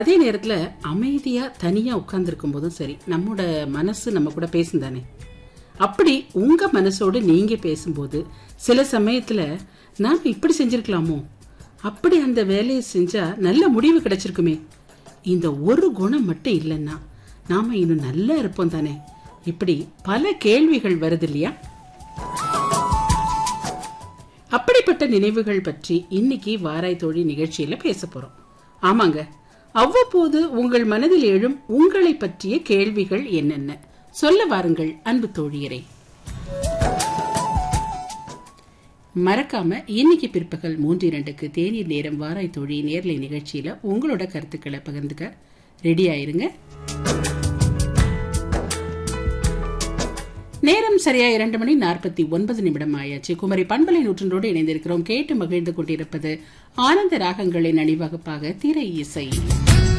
அதே நேரத்துல அமைதியா தனியா உட்கார்ந்துருக்கும் போதும் சரி நம்மோட மனசு நம்ம கூட பேசும் தானே அப்படி உங்க மனசோடு நீங்க பேசும்போது சில சமயத்துல நாம இப்படி செஞ்சிருக்கலாமோ அப்படி அந்த வேலையை செஞ்சா நல்ல முடிவு கிடைச்சிருக்குமே இந்த ஒரு குணம் மட்டும் இல்லைன்னா நாம இன்னும் நல்லா இருப்போம் தானே இப்படி பல கேள்விகள் வருது இல்லையா அப்படிப்பட்ட நினைவுகள் பற்றி இன்னைக்கு வாராய் தோழி நிகழ்ச்சியில பேச போறோம் ஆமாங்க அவ்வப்போது உங்கள் மனதில் எழும் உங்களை பற்றிய கேள்விகள் என்னென்ன சொல்ல வாருங்கள் அன்பு தோழியரே மறக்காம இன்னைக்கு பிற்பகல் மூன்று இரண்டுக்கு தேநீர் நேரம் வாராய் தோழி நேர்லை நிகழ்ச்சியில உங்களோட கருத்துக்களை பகிர்ந்துக்க ரெடி ஆயிருங்க நேரம் சரியா இரண்டு மணி நாற்பத்தி ஒன்பது நிமிடம் ஆயாச்சு குமரி பண்பலை நூற்றோடு இணைந்திருக்கிறோம் கேட்டு மகிழ்ந்து கொண்டிருப்பது ஆனந்த ராகங்களின் அணிவகுப்பாக திரை இசை